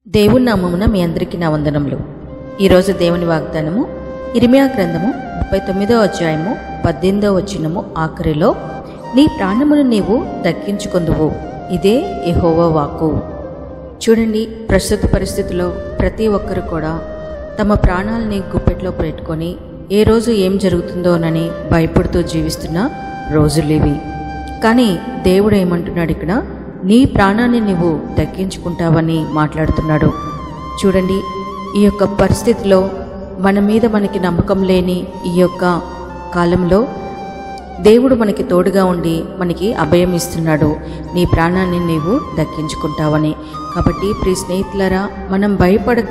దేవుని నామమున మీ అందరికీ నా వందనములు ఈరోజు దేవుని వాగ్దానము ఇరిమియా గ్రంథము ముప్పై తొమ్మిదో అధ్యాయము పద్దెనిమిదో వచ్చినము ఆఖరిలో నీ ప్రాణమును నీవు దక్కించుకొందువు ఇదే యెహోవా వాక్కు చూడండి ప్రస్తుత పరిస్థితిలో ప్రతి ఒక్కరు కూడా తమ ప్రాణాలని గుప్పెట్లో పెట్టుకొని ఏ రోజు ఏం జరుగుతుందోనని భయపడుతూ జీవిస్తున్న రోజులు ఇవి కానీ దేవుడు ఏమంటున్నాడు ఇక్కడ నీ ప్రాణాన్ని నువ్వు దక్కించుకుంటావని మాట్లాడుతున్నాడు చూడండి ఈ యొక్క పరిస్థితిలో మన మీద మనకి నమ్మకం లేని ఈ యొక్క కాలంలో దేవుడు మనకి తోడుగా ఉండి మనకి అభయం ఇస్తున్నాడు నీ ప్రాణాన్ని నీవు దక్కించుకుంటావని కాబట్టి ప్రియ స్నేహితులరా మనం భయపడక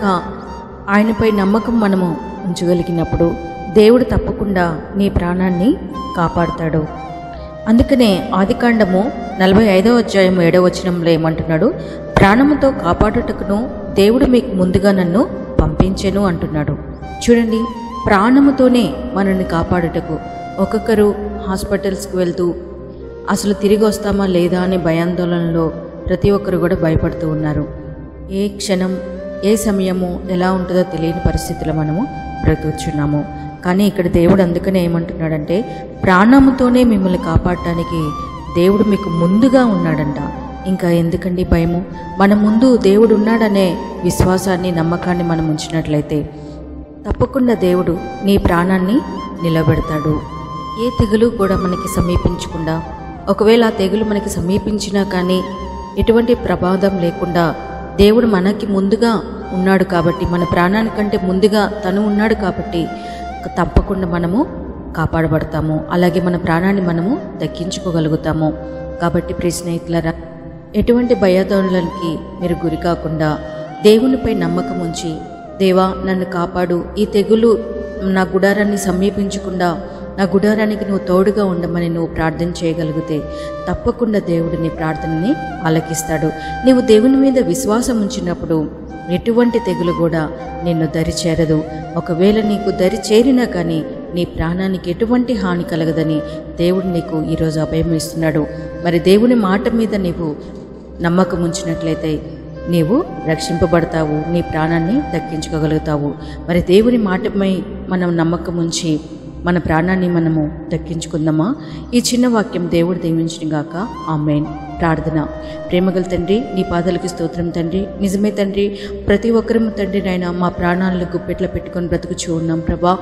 ఆయనపై నమ్మకం మనము ఉంచగలిగినప్పుడు దేవుడు తప్పకుండా నీ ప్రాణాన్ని కాపాడుతాడు అందుకనే ఆదికాండము నలభై ఐదవ అధ్యాయం ఏడవ వచనంలో ఏమంటున్నాడు ప్రాణముతో కాపాడుటకును దేవుడు మీకు ముందుగా నన్ను పంపించెను అంటున్నాడు చూడండి ప్రాణముతోనే మనల్ని కాపాడుటకు ఒక్కొక్కరు హాస్పిటల్స్కి వెళ్తూ అసలు తిరిగి వస్తామా లేదా అనే భయాందోళనలో ప్రతి ఒక్కరు కూడా భయపడుతూ ఉన్నారు ఏ క్షణం ఏ సమయము ఎలా ఉంటుందో తెలియని పరిస్థితిలో మనము బ్రతుకుచున్నాము కానీ ఇక్కడ దేవుడు అందుకనే ఏమంటున్నాడంటే ప్రాణముతోనే మిమ్మల్ని కాపాడటానికి దేవుడు మీకు ముందుగా ఉన్నాడంట ఇంకా ఎందుకండి భయము మన ముందు దేవుడు ఉన్నాడనే విశ్వాసాన్ని నమ్మకాన్ని మనం ఉంచినట్లయితే తప్పకుండా దేవుడు నీ ప్రాణాన్ని నిలబెడతాడు ఏ తెగులు కూడా మనకి సమీపించకుండా ఒకవేళ ఆ తెగులు మనకి సమీపించినా కానీ ఎటువంటి ప్రమాదం లేకుండా దేవుడు మనకి ముందుగా ఉన్నాడు కాబట్టి మన ప్రాణానికంటే ముందుగా తను ఉన్నాడు కాబట్టి తప్పకుండా మనము కాపాడబడతాము అలాగే మన ప్రాణాన్ని మనము దక్కించుకోగలుగుతాము కాబట్టి ప్రియ స్నేహితులరా ఎటువంటి భయాదోళనలకి మీరు గురి కాకుండా దేవునిపై నమ్మకం ఉంచి దేవా నన్ను కాపాడు ఈ తెగులు నా గుడారాన్ని సమీపించకుండా నా గుడారానికి నువ్వు తోడుగా ఉండమని నువ్వు ప్రార్థన చేయగలిగితే తప్పకుండా దేవుడు నీ ప్రార్థనని ఆలకిస్తాడు నీవు దేవుని మీద విశ్వాసం ఉంచినప్పుడు ఎటువంటి తెగులు కూడా నిన్ను దరి చేరదు ఒకవేళ నీకు దరి చేరినా కానీ నీ ప్రాణానికి ఎటువంటి హాని కలగదని దేవుడు నీకు ఈరోజు అభయం ఇస్తున్నాడు మరి దేవుని మాట మీద నీవు నమ్మకం ఉంచినట్లయితే నీవు రక్షింపబడతావు నీ ప్రాణాన్ని దక్కించుకోగలుగుతావు మరి దేవుని మాటపై మనం నమ్మకం ఉంచి మన ప్రాణాన్ని మనము దక్కించుకుందామా ఈ చిన్న వాక్యం దేవుడు దీవించిన గాక ఆమెన్ ప్రార్థన ప్రేమగల తండ్రి నీ పాదాలకి స్తోత్రం తండ్రి నిజమే తండ్రి ప్రతి ఒక్కరము తండ్రి నాయన మా ప్రాణాలను గుప్పెట్లో పెట్టుకొని బ్రతుకుచూ ఉన్నాం ప్రభా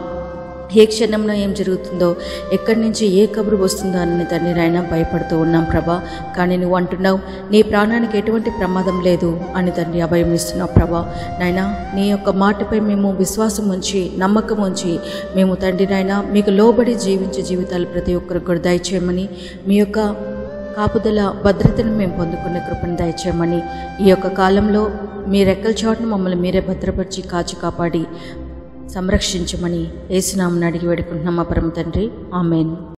ఏ క్షణంలో ఏం జరుగుతుందో ఎక్కడి నుంచి ఏ కబురు వస్తుందో అని తండ్రి నాయన భయపడుతూ ఉన్నాం ప్రభా కానీ నువ్వు అంటున్నావు నీ ప్రాణానికి ఎటువంటి ప్రమాదం లేదు అని తండ్రి అభయం ఇస్తున్నావు ప్రభా నాయన నీ యొక్క మాటపై మేము విశ్వాసం ఉంచి నమ్మకం ఉంచి మేము తండ్రి నాయన మీకు లోబడి జీవించే జీవితాలు ప్రతి ఒక్కరికి కూడా దయచేయమని మీ యొక్క కాపుదల భద్రతను మేము పొందుకునే కృపను దయచేయమని ఈ యొక్క కాలంలో మీ రెక్కల చోటును మమ్మల్ని మీరే భద్రపరిచి కాచి కాపాడి సంరక్షించమని ఏసునామని అడిగి వేడుకుంటున్నాం మా పరమ తండ్రి ఆమెన్